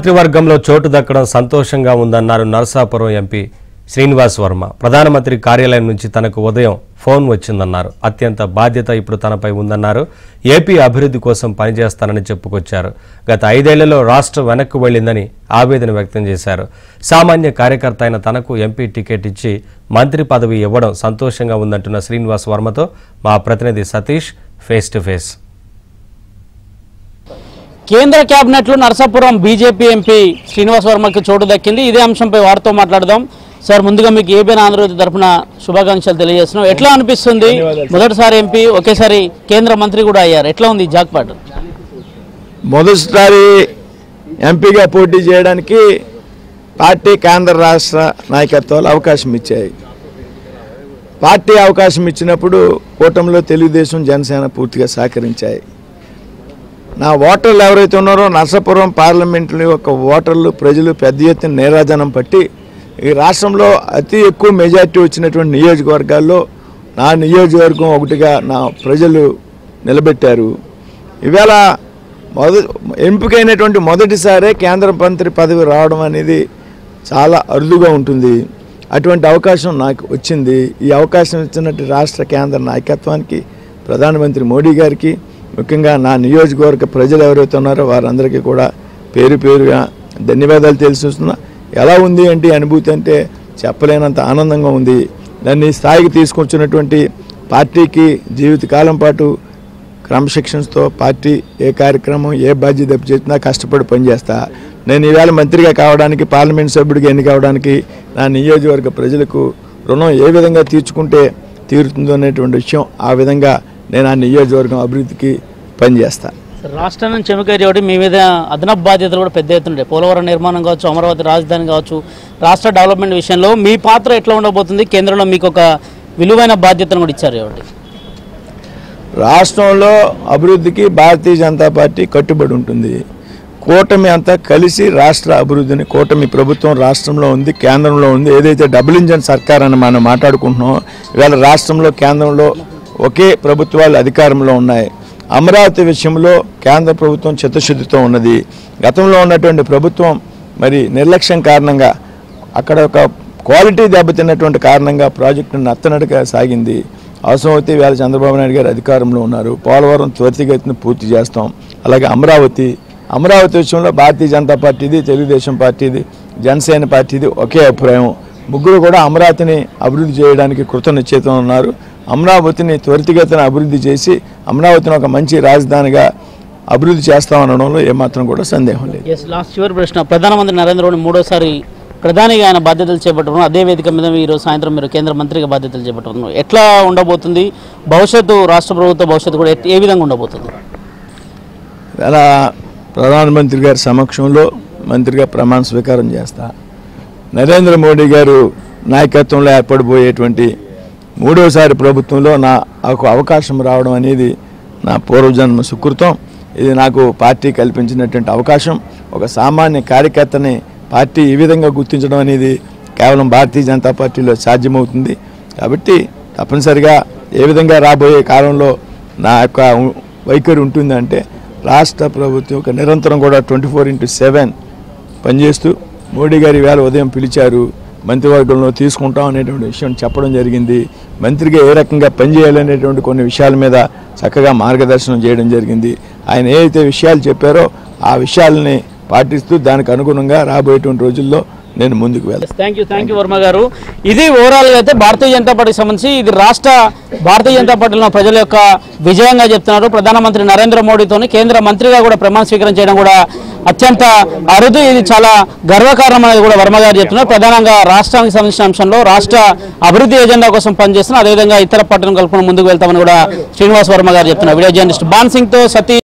మంత్రివర్గంలో చోటు దక్కడం సంతోషంగా ఉందన్నారు నరసాపురం ఎంపీ శ్రీనివాస్ వర్మ ప్రధానమంత్రి కార్యాలయం నుంచి తనకు ఉదయం ఫోన్ వచ్చిందన్నారు అత్యంత బాధ్యత ఇప్పుడు తనపై ఉందన్నారు ఏపీ అభివృద్ధి కోసం పనిచేస్తానని చెప్పుకొచ్చారు గత ఐదేళ్లలో రాష్ట్రం వెనక్కు వెళ్లిందని ఆవేదన వ్యక్తం చేశారు సామాన్య కార్యకర్త అయిన తనకు ఎంపీ టికెట్ ఇచ్చి మంత్రి పదవి ఇవ్వడం సంతోషంగా ఉందంటున్న శ్రీనివాస్ వర్మతో మా ప్రతినిధి సతీష్ ఫేస్ టు ఫేస్ కేంద్ర కేబినెట్ లో నరసాపురం బీజేపీ ఎంపీ శ్రీనివాస్ వర్మకి చోటు దక్కింది ఇదే అంశంపై వారితో మాట్లాడదాం సార్ ముందుగా మీకు ఏపీ ఆంధ్రప్రదేశ్ తరఫున శుభాకాంక్షలు తెలియజేస్తున్నాం ఎట్లా అనిపిస్తుంది మొదటిసారి ఎంపీ ఒకేసారి కేంద్ర మంత్రి కూడా అయ్యారు ఎట్లా ఉంది ఈ జాక్పాట్ మొదటిసారి ఎంపీగా పోటీ చేయడానికి పార్టీ కేంద్ర రాష్ట్ర నాయకత్వాలు అవకాశం ఇచ్చాయి పార్టీ అవకాశం ఇచ్చినప్పుడు కూటమిలో తెలుగుదేశం జనసేన పూర్తిగా సహకరించాయి నా ఓటర్లు ఎవరైతే ఉన్నారో నరసాపురం పార్లమెంట్లో యొక్క ఓటర్లు ప్రజలు పెద్ద ఎత్తున నీరాజనం పట్టి ఈ రాష్ట్రంలో అతి ఎక్కువ మెజార్టీ వచ్చినటువంటి నియోజకవర్గాల్లో నా నియోజకవర్గం ఒకటిగా నా ప్రజలు నిలబెట్టారు ఈవేళ మొద ఎంపికైనటువంటి మొదటిసారే కేంద్ర మంత్రి పదవి రావడం అనేది చాలా అరుదుగా ఉంటుంది అటువంటి అవకాశం నాకు వచ్చింది ఈ అవకాశం ఇచ్చినట్టు రాష్ట్ర కేంద్ర నాయకత్వానికి ప్రధానమంత్రి మోడీ గారికి ముఖ్యంగా నా నియోజకవర్గ ప్రజలు ఎవరైతే ఉన్నారో వారందరికీ కూడా పేరు పేరుగా ధన్యవాదాలు తెలిసిస్తున్నా ఎలా ఉంది అంటే ఈ అనుభూతి అంటే చెప్పలేనంత ఆనందంగా ఉంది నన్ను ఈ స్థాయికి తీసుకొచ్చినటువంటి పార్టీకి జీవితకాలం పాటు క్రమశిక్షణతో పార్టీ ఏ కార్యక్రమం ఏ బాధ్యత చేసినా కష్టపడి పనిచేస్తా నేను ఈవేళ మంత్రిగా కావడానికి పార్లమెంట్ సభ్యుడిగా ఎన్నిక కావడానికి నా నియోజకవర్గ ప్రజలకు రుణం ఏ విధంగా తీర్చుకుంటే తీరుతుందో అనేటువంటి విషయం ఆ విధంగా నేను ఆ నియోజకవర్గం అభివృద్ధికి పనిచేస్తా రాష్ట్రం నుంచి ఎన్నిక చేయడం మీ మీద అదనపు బాధ్యతలు కూడా పెద్ద ఎత్తున ఉంటాయి పోలవరం నిర్మాణం కావచ్చు అమరావతి రాజధాని కావచ్చు రాష్ట్ర డెవలప్మెంట్ విషయంలో మీ పాత్ర ఎట్లా ఉండబోతుంది కేంద్రంలో మీకు ఒక విలువైన బాధ్యతను కూడా ఇచ్చారు కాబట్టి రాష్ట్రంలో అభివృద్ధికి భారతీయ జనతా పార్టీ కట్టుబడి ఉంటుంది కూటమి అంతా కలిసి రాష్ట్ర అభివృద్ధిని కూటమి ప్రభుత్వం రాష్ట్రంలో ఉంది కేంద్రంలో ఉంది ఏదైతే డబుల్ ఇంజన్ సర్కార్ అని మనం మాట్లాడుకుంటున్నామో ఇవాళ రాష్ట్రంలో కేంద్రంలో ఒకే ప్రభుత్వాలు అధికారంలో ఉన్నాయి అమరావతి విషయంలో కేంద్ర ప్రభుత్వం చిత్తశుద్ధితో ఉన్నది గతంలో ఉన్నటువంటి ప్రభుత్వం మరి నిర్లక్ష్యం కారణంగా అక్కడ ఒక క్వాలిటీ దెబ్బతిన్నటువంటి కారణంగా ప్రాజెక్టు నత్తనడక సాగింది అవసరమైతే వేళ చంద్రబాబు నాయుడు గారు అధికారంలో ఉన్నారు పోలవరం త్వరితగతిన పూర్తి చేస్తాం అలాగే అమరావతి అమరావతి విషయంలో భారతీయ జనతా పార్టీది తెలుగుదేశం పార్టీది జనసేన పార్టీది ఒకే అభిప్రాయం ముగ్గురు కూడా అమరావతిని అభివృద్ధి చేయడానికి కృతనిశ్చయితం ఉన్నారు అమరావతిని త్వరితగతిన అభివృద్ధి చేసి అమరావతిని ఒక మంచి రాజధానిగా అభివృద్ధి చేస్తామనడంలో ఏమాత్రం కూడా సందేహం లేదు ఎస్ లాస్ట్ చివరి ప్రశ్న ప్రధానమంత్రి నరేంద్ర మోడీ మూడోసారి ప్రధానిగా ఆయన బాధ్యతలు చేపట్టడం అదే వేదిక మీద ఈరోజు సాయంత్రం మీరు కేంద్ర మంత్రిగా బాధ్యతలు చేపట్టడం ఎట్లా ఉండబోతుంది భవిష్యత్తు రాష్ట్ర ప్రభుత్వ భవిష్యత్తు కూడా ఎట్- ఏ విధంగా ఉండబోతుంది అలా ప్రధానమంత్రి గారి సమక్షంలో మంత్రిగా ప్రమాణ స్వీకారం చేస్తా నరేంద్ర మోడీ గారు నాయకత్వంలో ఏర్పడిపోయేటువంటి మూడోసారి ప్రభుత్వంలో నా నాకు అవకాశం రావడం అనేది నా పూర్వజన్మ సుకృతం ఇది నాకు పార్టీ కల్పించినటువంటి అవకాశం ఒక సామాన్య కార్యకర్తని పార్టీ ఈ విధంగా గుర్తించడం అనేది కేవలం భారతీయ జనతా పార్టీలో సాధ్యమవుతుంది కాబట్టి తప్పనిసరిగా ఏ విధంగా రాబోయే కాలంలో నా యొక్క వైఖరి ఉంటుందంటే రాష్ట్ర ప్రభుత్వం ఒక నిరంతరం కూడా ట్వంటీ ఫోర్ ఇంటూ సెవెన్ పనిచేస్తూ మోడీ గారి వేళ ఉదయం పిలిచారు మంత్రివర్గంలో తీసుకుంటాం అనేటువంటి విషయం చెప్పడం జరిగింది మంత్రిగా ఏ రకంగా పనిచేయాలనేటువంటి కొన్ని విషయాల మీద చక్కగా మార్గదర్శనం చేయడం జరిగింది ఆయన ఏదైతే విషయాలు చెప్పారో ఆ విషయాలని పాటిస్తూ దానికి అనుగుణంగా రాబోయేటువంటి రోజుల్లో నేను ముందుకు వెళ్తాను thank you thank you Varma గారు ఇది ఓవరాల్ గా అయితే భారతీయ జనతా పార్టీకి సంబంధించి ఇది రాష్ట్ర భారతీయ జనతా పార్టీలో ప్రజల యొక్క విజయంగా చెప్తున్నారు ప్రధానమంత్రి నరేంద్ర మోడీతోని కేంద్ర మంత్రిగా కూడా ప్రమాణ స్వీకారం చేయడం కూడా అత్యంత అరుదు ఇది చాలా గర్వకారణం అనేది కూడా వర్మ గారు చెప్తున్నారు ప్రధానంగా రాష్ట్రానికి సంబంధించిన అంశంలో రాష్ట్ర అభివృద్ధి ఎజెండా కోసం పనిచేస్తున్నారు అదేవిధంగా ఇతర పార్టీలను కలుపుకొని ముందుకు వెళ్తామని కూడా శ్రీనివాస్ వర్మ గారు చెప్తున్నారు వీడియో జర్నలిస్ట్ బాన్ సింగ్ తో సతీ